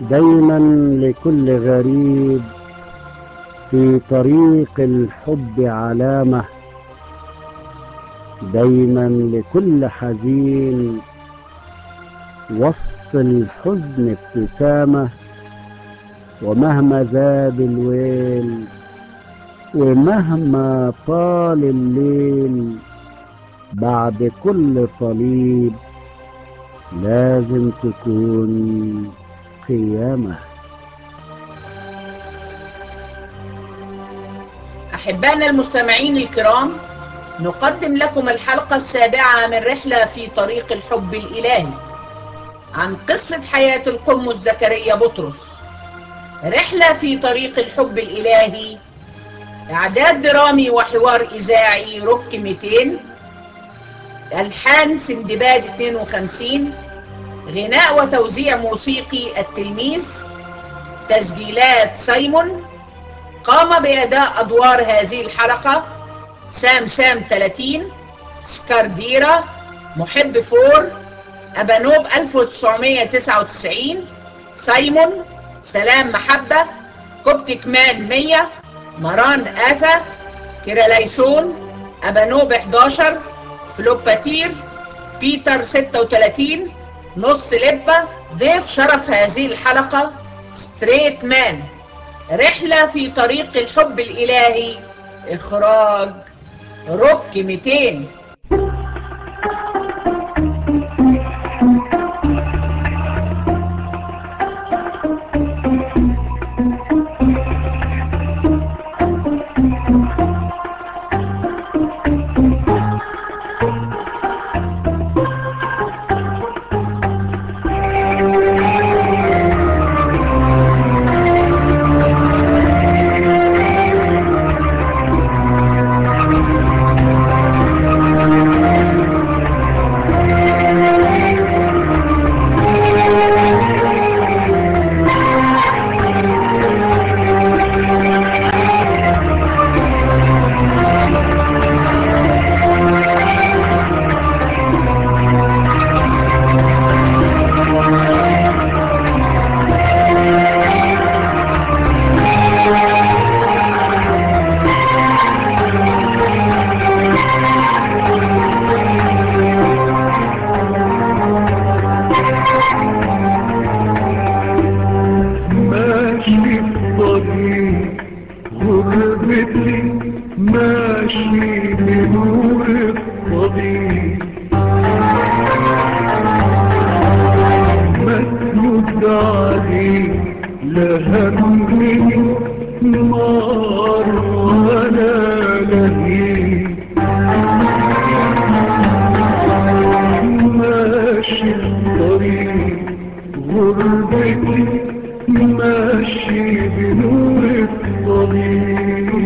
دايما لكل غريب في طريق الحب علامة دايما لكل حزين وسط الحزن ابتسامة ومهما زاد الويل ومهما طال الليل بعد كل صليب لازم تكون قيامة أحبائنا المستمعين الكرام نقدم لكم الحلقة السابعة من رحلة في طريق الحب الإلهي عن قصة حياة القمص زكريا بطرس رحلة في طريق الحب الإلهي إعداد درامي وحوار إذاعي روك 200 ألحان سندباد 52 غناء وتوزيع موسيقي التلميذ تسجيلات سايمون قام بأداء أدوار هذه الحلقة سام سام 30 سكارديرا محب فور أبانوب 1999 سايمون سلام محبة كوبتك مان 100 مران آثا كيراليسون أبانوب 11 فلوباتير بيتر 36 نص لبة ضيف شرف هذه الحلقة ستريت مان رحلة في طريق الحب الإلهي إخراج روك 200 ماشي الطريق غربتي ماشي بنور الطريق مسند عليك لا همني نار ولا لهيب ماشي الطريق غربتي ماشي بنور الطريق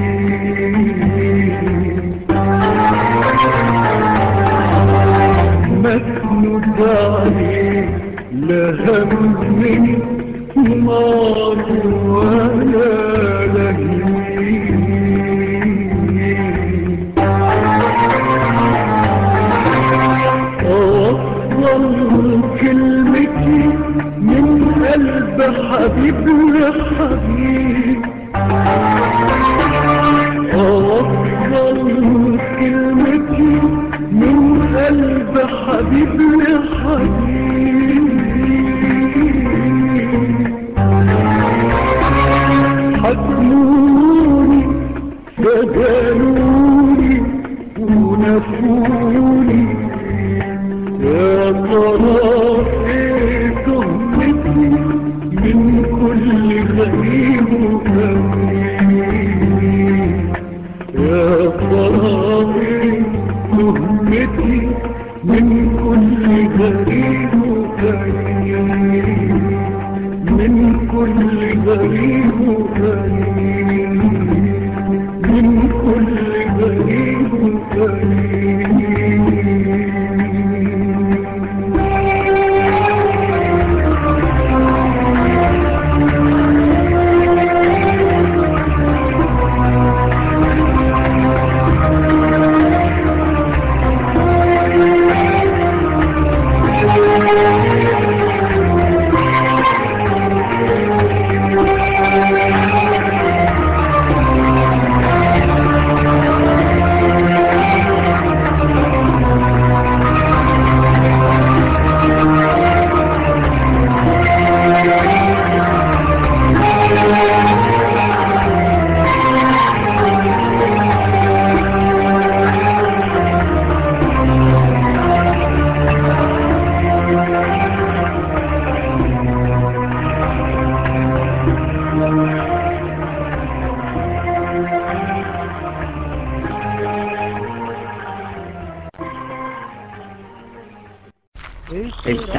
مسند عليك لا همني نار ولا لهيب أوصل كلمتي من قلب حبيب لحبيب أوصل كلمتي من قلب حبيب لحبيب حكموني فجالوني ونفوني يا ترى ايه تهمتي من كل غريب وغريب يا ترى ايه تهمتي من كل غريب وغريب من كل غريب وغريب من كل غريب وغريب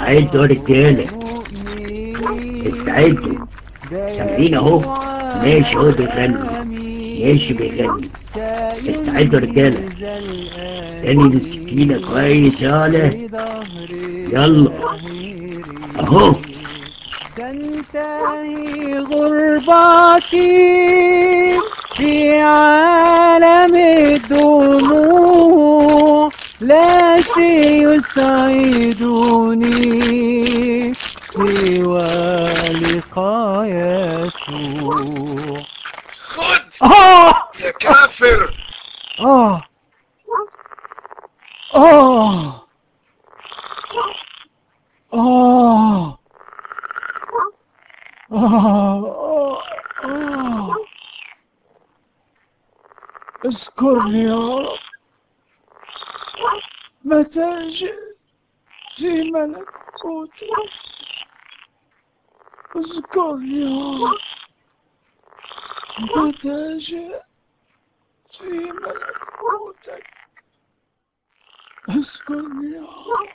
استعدوا يا رجالة استعدوا سامعين اهو ماشي اهو بيغني ماشي بيغني استعدوا يا رجالة تاني السكينة كويس يالا يلا اهو تنتهي غربتي في عالم الدموع لا شيء يسعدني سوى لقاء يسوع خد آه يا كافر آه آه آه آه آه اذكرني يا رب متى جئت في ملكوتك اذكرني يا رب متى جئت في ملكوتك اذكرني يا رب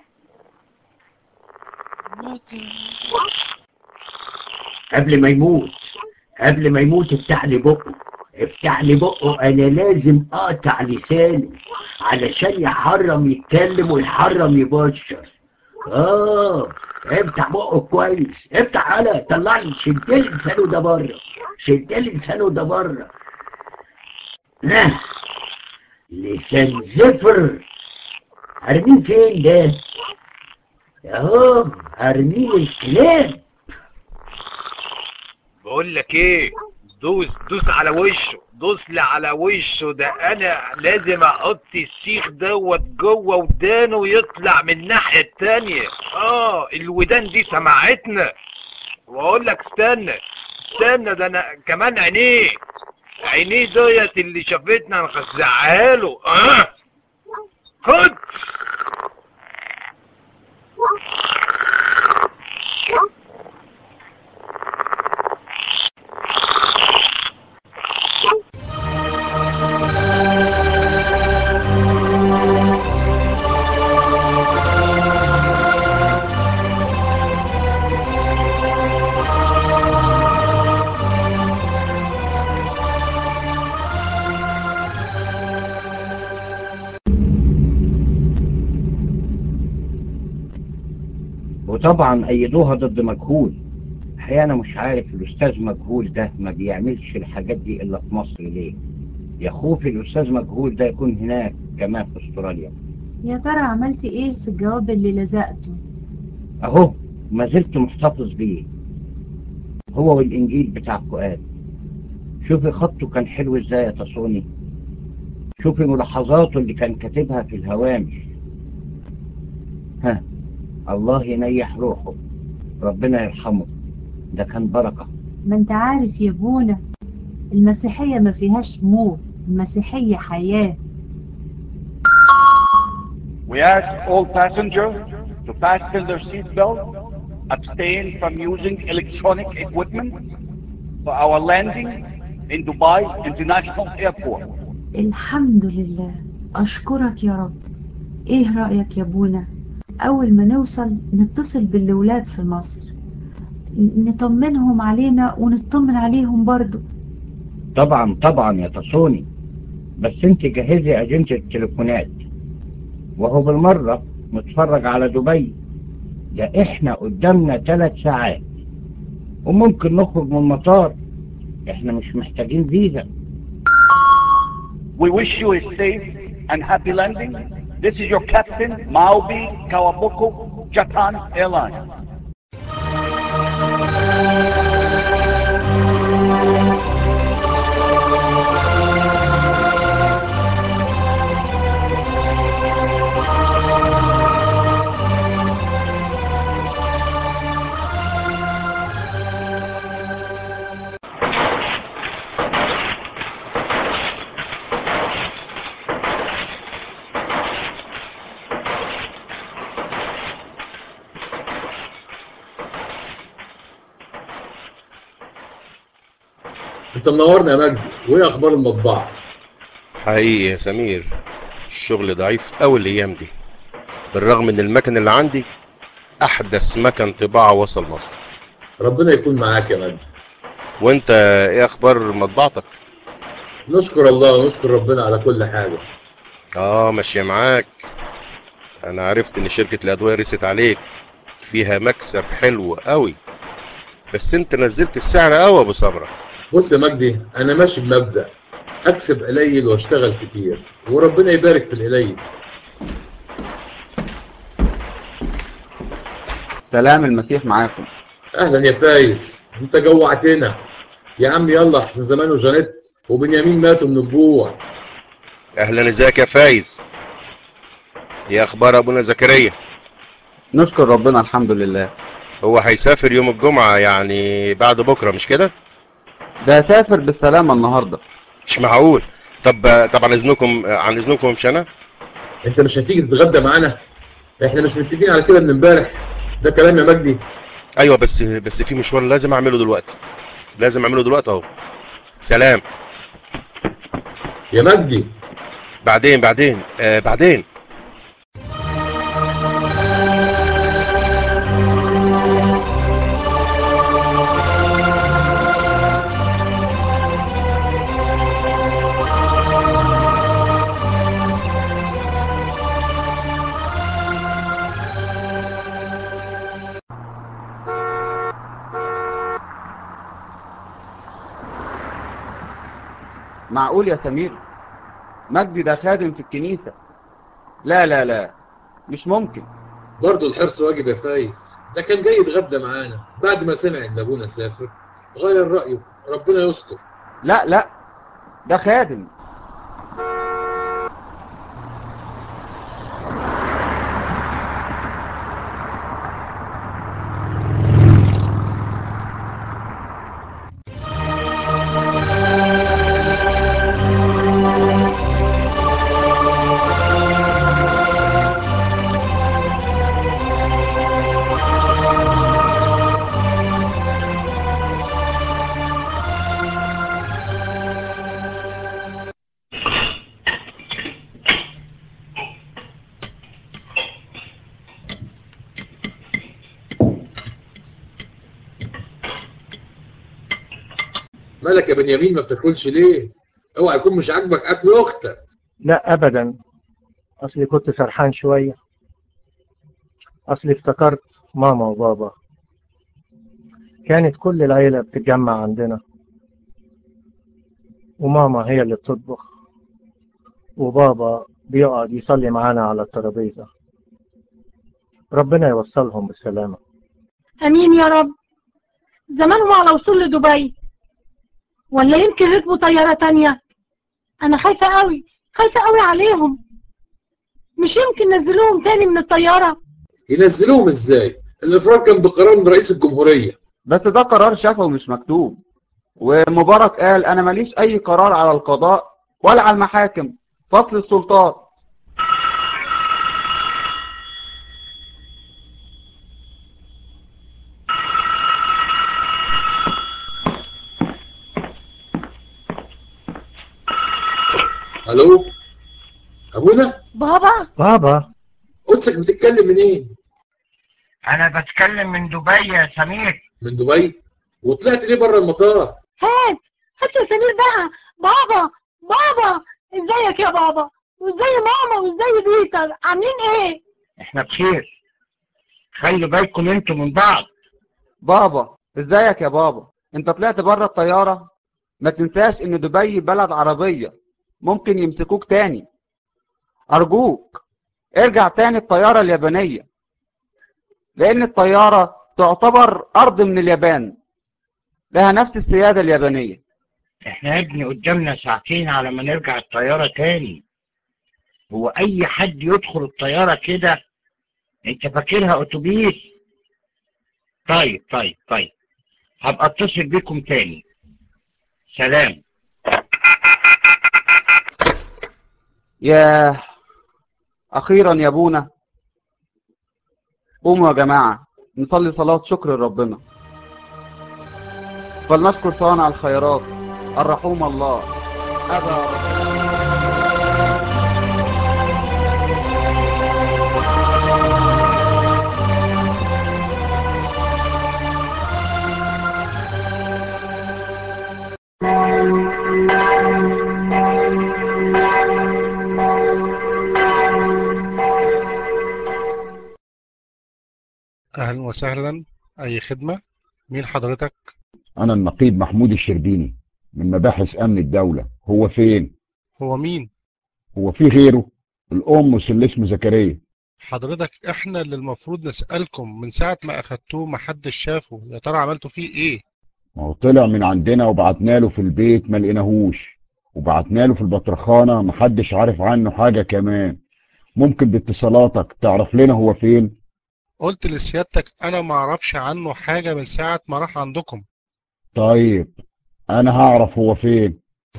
متى جئت قبل ما يموت قبل ما يموت افتح لي بقه افتح لي بقه انا لازم اقطع لسانه علشان يحرم يتكلم ويحرم يبشر اه افتح بقه كويس افتح على طلع لي شد لي لسانه ده بره شد لي لسانه ده بره لا لسان زفر ارميه فين ده اهو ارميه الكلاب بقول لك ايه دوس دوس على وشه دوس لي على وشه ده انا لازم احط السيخ دوت جوه ودانه ويطلع من الناحيه التانية اه الودان دي سمعتنا واقول لك استنى استنى ده انا كمان عينيه عينيه ديت اللي شافتنا نخزعها له اه خد وطبعا ايدوها ضد مجهول الحقيقة انا مش عارف الاستاذ مجهول ده ما بيعملش الحاجات دي الا في مصر ليه يا خوفي الاستاذ مجهول ده يكون هناك كمان في استراليا يا ترى عملت ايه في الجواب اللي لزقته اهو ما زلت محتفظ بيه هو والانجيل بتاع فؤاد شوفي خطه كان حلو ازاي يا تصوني شوفي ملاحظاته اللي كان كاتبها في الهوامش ها الله ينيح روحه ربنا يرحمه ده كان بركة ما انت عارف يا بونا المسيحية ما فيهاش موت المسيحية حياة We ask all passengers to fasten their seatbelt, abstain from using electronic equipment for our landing in Dubai International Airport. الحمد لله أشكرك يا رب إيه رأيك يا بونا أول ما نوصل نتصل بالولاد في مصر ن- نطمنهم علينا ونطمن عليهم برضو طبعا طبعا يا تصوني بس انت جهزي اجنة التليفونات وهو بالمرة نتفرج على دبي ده احنا قدامنا ثلاث ساعات وممكن نخرج من المطار احنا مش محتاجين فيزا We wish you a safe and happy landing. This is your captain, Maobi Kawaboko, Japan Airlines. انت منورنا يا مجدي وايه اخبار المطبعه حقيقي يا سمير الشغل ضعيف أوي الأيام دي بالرغم إن المكن اللي عندي احدث مكن طباعة وصل مصر ربنا يكون معاك يا مجدي وانت ايه اخبار مطبعتك نشكر الله ونشكر ربنا على كل حاجة اه ماشية معاك انا عرفت ان شركة الادوية رست عليك فيها مكسب حلو قوي بس انت نزلت السعر قوي يا ابو سمرة بص يا مجدي انا ماشي بمبدأ اكسب قليل واشتغل كتير وربنا يبارك في القليل سلام المسيح معاكم اهلا يا فايز انت جوعتنا يا عم يلا احسن زمان وجانيت وبنيامين ماتوا من الجوع اهلا ازيك يا فايز ايه اخبار ابونا زكريا نشكر ربنا الحمد لله هو هيسافر يوم الجمعة يعني بعد بكرة مش كده ده سافر بالسلامة النهاردة مش معقول طب طب عن اذنكم عن اذنكم مش انا انت مش هتيجي تتغدى معانا احنا مش متفقين على كده من امبارح ده كلام يا مجدي ايوه بس بس في مشوار لازم اعمله دلوقتي لازم اعمله دلوقتي اهو سلام يا مجدي بعدين بعدين آه بعدين معقول يا سمير مجدي ده خادم في الكنيسة لا لا لا مش ممكن برضه الحرص واجب يا فايز ده كان جاي يتغدى معانا بعد ما سمع ان ابونا سافر غير رأيه ربنا يستر لا لا ده خادم مالك يا بنيامين ما بتاكلش ليه اوعى يكون مش عاجبك اكل اختك لا ابدا اصلي كنت سرحان شوية اصلي افتكرت ماما وبابا كانت كل العيلة بتتجمع عندنا وماما هي اللي بتطبخ وبابا بيقعد يصلي معانا على الترابيزة ربنا يوصلهم بالسلامة امين يا رب زمانهم على وصول لدبي ولا يمكن ركبوا طيارة تانية انا خايفة قوي خايفة قوي عليهم مش يمكن نزلوهم تاني من الطيارة ينزلوهم ازاي الافراد كان بقرار من رئيس الجمهورية بس ده قرار شفوي مش مكتوب ومبارك قال انا ماليش اي قرار على القضاء ولا على المحاكم فصل السلطات الو ابونا بابا بابا قدسك بتتكلم منين انا بتكلم من دبي يا سمير من دبي وطلعت ليه بره المطار هات هات يا سمير بقى بابا بابا ازيك يا بابا وازاي ماما وازاي بيتر عاملين ايه احنا بخير خلي بالكم انتوا من بعض بابا ازيك يا بابا انت طلعت بره الطيارة ما تنساش ان دبي بلد عربية ممكن يمسكوك تاني ارجوك ارجع تاني الطيارة اليابانية لان الطيارة تعتبر ارض من اليابان لها نفس السيادة اليابانية احنا يا ابني قدامنا ساعتين على ما نرجع الطيارة تاني هو اي حد يدخل الطيارة كده انت فاكرها اتوبيس طيب طيب طيب هبقى اتصل بيكم تاني سلام ياه اخيرا يا ابونا قوموا يا جماعة نصلي صلاة شكر لربنا فلنشكر صانع الخيرات الرحوم الله أبا رب أهلا وسهلا أي خدمة مين حضرتك أنا النقيب محمود الشربيني من مباحث أمن الدولة هو فين؟ هو مين هو في غيره؟ الأم اللي اسمه زكريا حضرتك احنا اللي المفروض نسألكم من ساعة ما أخدتوه محدش شافه يا ترى عملتوا فيه ايه ما هو طلع من عندنا وبعتنا له في البيت ما لقيناهوش وبعتنا له في البطرخانة محدش عارف عنه حاجة كمان ممكن باتصالاتك تعرف لنا هو فين؟ قلت لسيادتك أنا ما أعرفش عنه حاجة من ساعة ما راح عندكم طيب أنا هعرف هو فين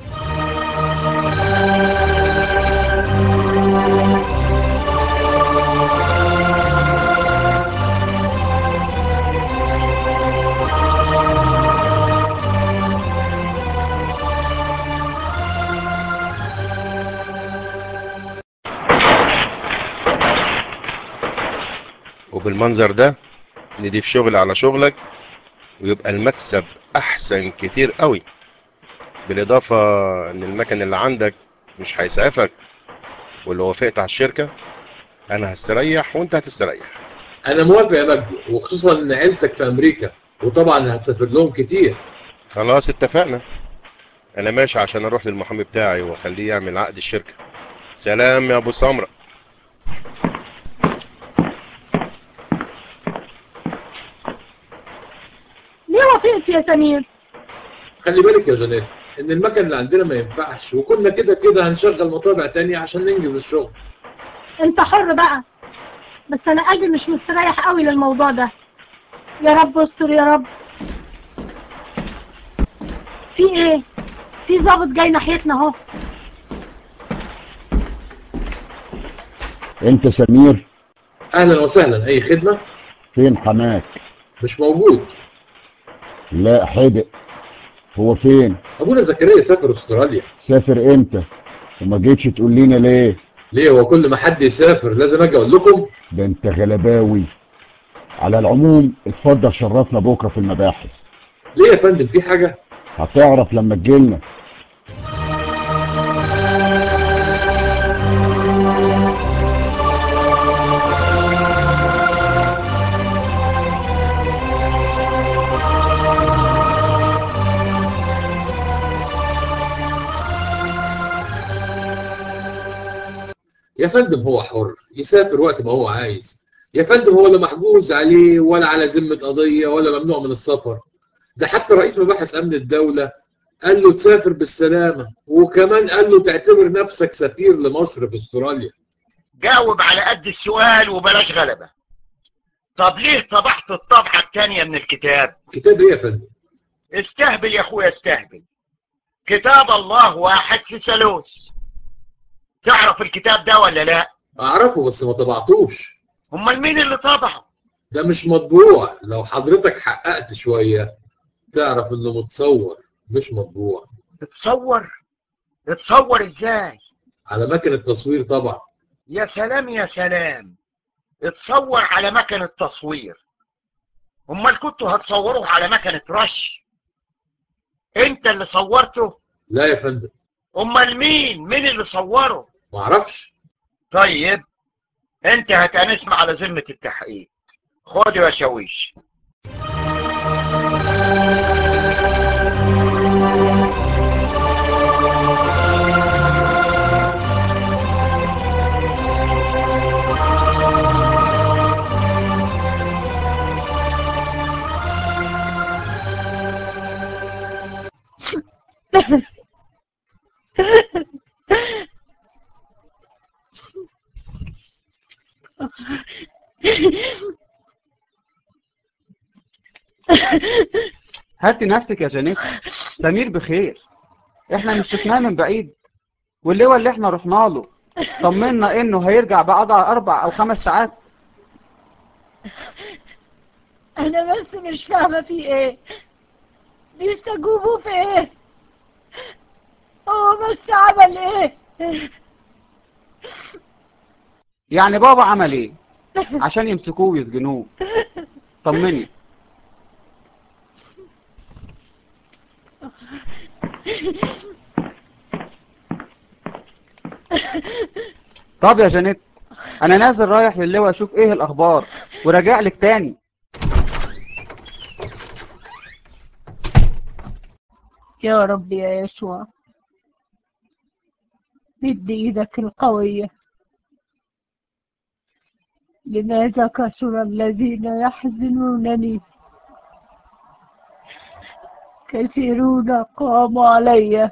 وبالمنظر ده نضيف شغل على شغلك ويبقى المكسب احسن كتير قوي بالاضافة ان المكن اللي عندك مش هيسعفك ولو وافقت على الشركة انا هستريح وانت هتستريح انا موافق يا مجدي وخصوصا ان عيلتك في امريكا وطبعا هتسافر لهم كتير خلاص اتفقنا انا ماشي عشان اروح للمحامي بتاعي واخليه يعمل عقد الشركة سلام يا ابو سمرة ليه وافقت يا سمير خلي بالك يا جنات ان المكن اللي عندنا ما ينفعش وكنا كده كده هنشغل مطابع تانية عشان ننجز الشغل انت حر بقى بس انا قلبي مش مستريح قوي للموضوع ده يا رب استر يا رب في ايه في ضابط جاي ناحيتنا اهو انت سمير اهلا وسهلا اي خدمة فين حماك مش موجود لا حدق هو فين ابونا زكريا سافر استراليا سافر امتى وما جيتش تقول لنا ليه ليه هو كل ما حد يسافر لازم اجي اقول لكم ده انت غلباوي على العموم اتفضل شرفنا بكره في المباحث ليه يا فندم في حاجة هتعرف لما تجيلنا يا فندم هو حر يسافر وقت ما هو عايز يا فندم هو لا محجوز عليه ولا على ذمة قضية ولا ممنوع من السفر ده حتى رئيس مباحث أمن الدولة قال له تسافر بالسلامة وكمان قال له تعتبر نفسك سفير لمصر في استراليا جاوب على قد السؤال وبلاش غلبة طب ليه طبعت الطبعة التانية من الكتاب كتاب ايه يا فندم استهبل يا اخويا استهبل كتاب الله واحد في ثالوث تعرف الكتاب ده ولا لا اعرفه بس ما طبعتوش امال مين اللي طبعه ده مش مطبوع لو حضرتك حققت شوية تعرف انه متصور مش مطبوع اتصور اتصور ازاي على مكنة تصوير طبعا يا سلام يا سلام اتصور على مكنة تصوير امال كنتوا هتصوروه على مكنة رش انت اللي صورته لا يا فندم امال مين مين اللي صوره معرفش طيب انت هتأنسنا على ذمة التحقيق خد يا شاويش هاتي نفسك يا جانيت سمير بخير احنا مش شفناه من بعيد واللواء اللي احنا رحنا له طمنا انه هيرجع بعد اربع او خمس ساعات انا بس مش فاهمة في ايه بيستجوبوا في ايه هو بس عمل ايه يعني بابا عمل ايه عشان يمسكوه ويسجنوه طمني طب يا جانيت انا نازل رايح للواء اشوف ايه الاخبار وراجع لك تاني يا رب يا يسوع مد ايدك القوية لماذا كثر الذين يحزنونني كثيرون قاموا علي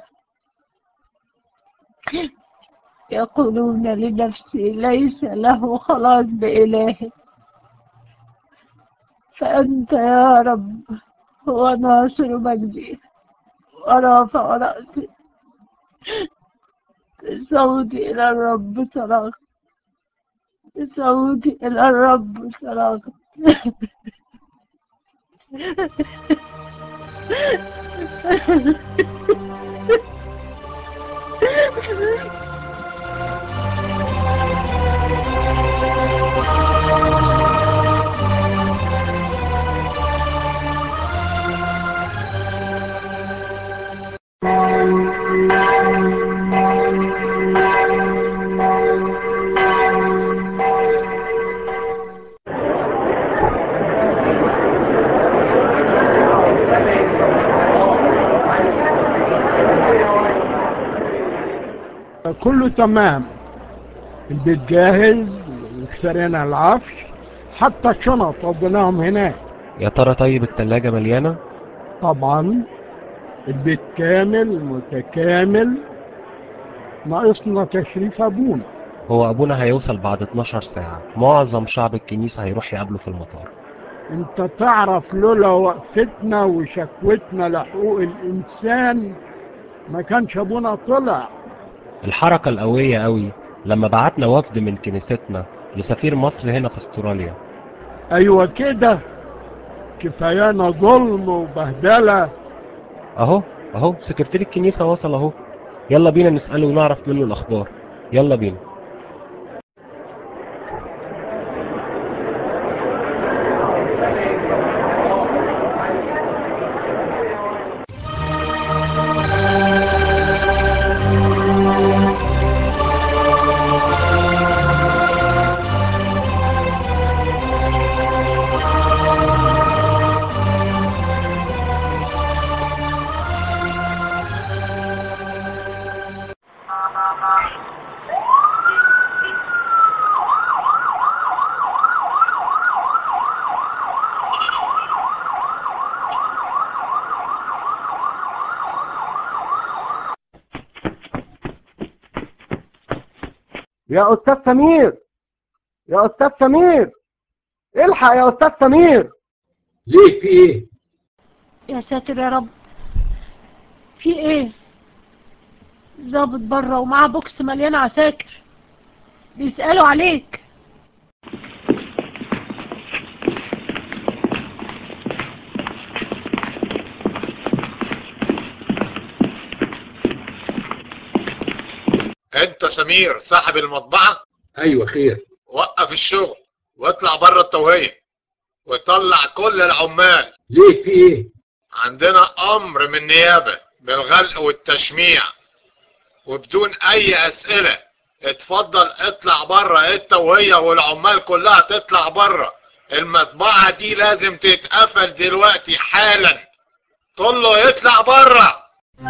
يقولون لنفسي ليس له خلاص بإله فأنت يا رب هو ناصر مجدي ورافع رأسي صوتي إلى الرب صراخ صوتي إلى الرب صراخ كله تمام البيت جاهز واشترينا العفش حتى الشنط وديناهم هناك يا ترى طيب التلاجة مليانة طبعا البيت كامل متكامل ناقصنا تشريف ابونا هو ابونا هيوصل بعد 12 ساعة معظم شعب الكنيسة هيروح يقابله في المطار انت تعرف لولا وقفتنا وشكوتنا لحقوق الانسان ما كانش ابونا طلع الحركة القوية قوي لما بعتنا وفد من كنيستنا لسفير مصر هنا في استراليا ايوه كده كفايانا ظلم وبهدله اهو اهو سكرتير الكنيسة وصل اهو يلا بينا نسأله ونعرف منه الاخبار يلا بينا يا استاذ سمير يا استاذ سمير الحق يا استاذ سمير ليه في ايه يا ساتر يا رب في ايه ظابط بره ومعاه بوكس مليان عساكر بيسألوا عليك انت سمير صاحب المطبعة ايوه خير وقف الشغل واطلع بره التوهية وطلع كل العمال ليه في ايه عندنا امر من النيابة بالغلق والتشميع وبدون اي اسئلة اتفضل اطلع بره انت وهي والعمال كلها تطلع بره المطبعة دي لازم تتقفل دلوقتي حالا قول له يطلع بره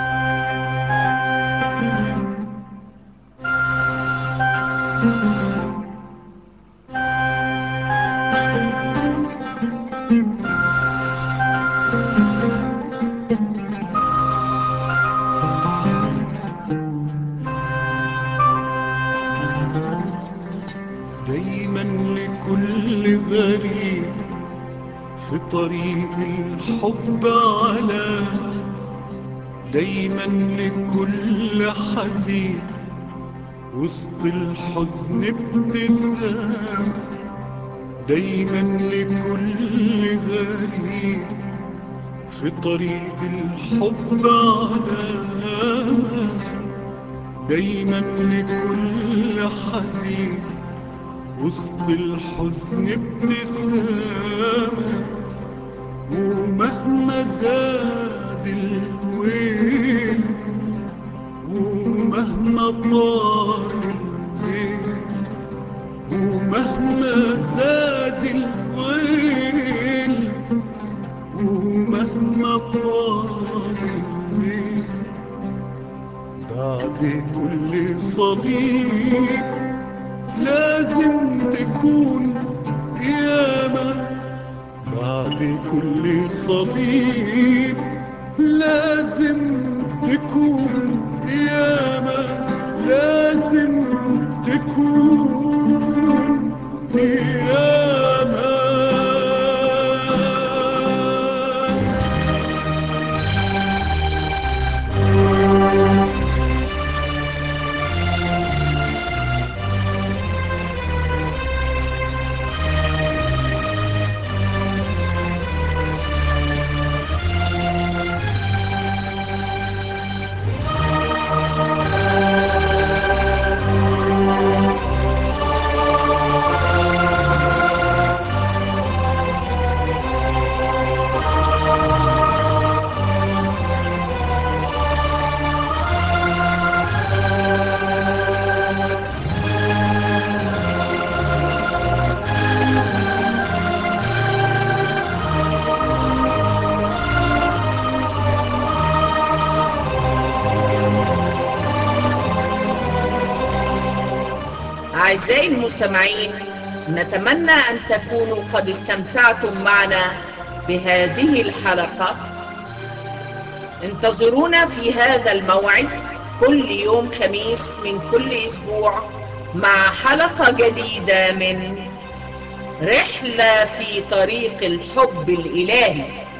دايما لكل غريب في طريق الحب علامة دايما لكل حزين وسط الحزن ابتسامة دايما لكل غريب في طريق الحب علامة دايما لكل حزين وسط الحزن ابتسامة ومهما زاد الويل ومهما طال الليل ومهما زاد الويل ومهما طال الليل بعد كل صليب لازم تكون قيامة بعد كل صليب لازم تكون قيامة لازم تكون قيامة أعزائي المستمعين نتمنى أن تكونوا قد استمتعتم معنا بهذه الحلقة انتظرونا في هذا الموعد كل يوم خميس من كل أسبوع مع حلقة جديدة من رحلة في طريق الحب الإلهي